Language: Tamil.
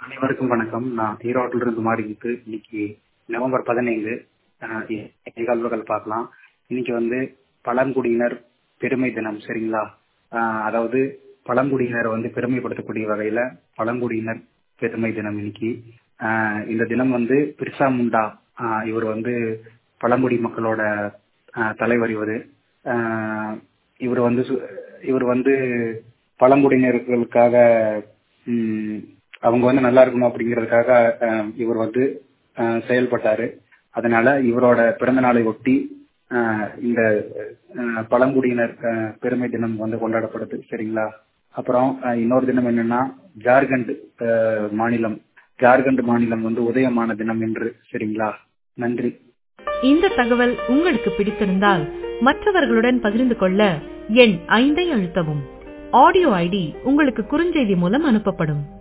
அனைவருக்கும் வணக்கம் நான் ஈரோட்டில் இருந்து மாறிக்கிட்டு இன்னைக்கு நவம்பர் பதினைந்து நிகழ்வுகள் பார்க்கலாம் இன்னைக்கு வந்து பழங்குடியினர் பெருமை தினம் சரிங்களா ஆஹ் அதாவது பழங்குடியினர் வந்து பெருமைப்படுத்தக்கூடிய வகையில பழங்குடியினர் பெருமை தினம் இன்னைக்கு ஆஹ் இந்த தினம் வந்து பிர்சா முண்டா ஆஹ் இவர் வந்து பழங்குடி மக்களோட ஆஹ் தலைவர் இவர் இவர் வந்து சு- இவர் வந்து பழங்குடியினர்களுக்காக ம், அவங்க வந்து நல்லா இருக்கணும் அப்படிங்கிறதுக்காக ஆஹ் இவர் வந்து ஆஹ் செயல்பட்டாரு அதனால இவரோட பிறந்த நாளை ஒட்டி ஆஹ் இந்த ஆஹ் பழங்குடியினர் ஆஹ் பெருமை தினம் வந்து கொண்டாடப்படுது சரிங்களா அப்புறம் ஆஹ் இன்னொரு தினம் என்னன்னா ஜார்க்கண்ட் ஆஹ் மாநிலம் ஜார்க்கண்ட் மாநிலம் வந்து உதயமான தினம் என்று சரிங்களா நன்றி இந்த தகவல் உங்களுக்கு பிடித்திருந்தால் மற்றவர்களுடன் பகிர்ந்து கொள்ள எண் ஐந்தை அழுத்தவும் ஆடியோ ஐடி உங்களுக்கு குறுஞ்செய்தி மூலம் அனுப்பப்படும்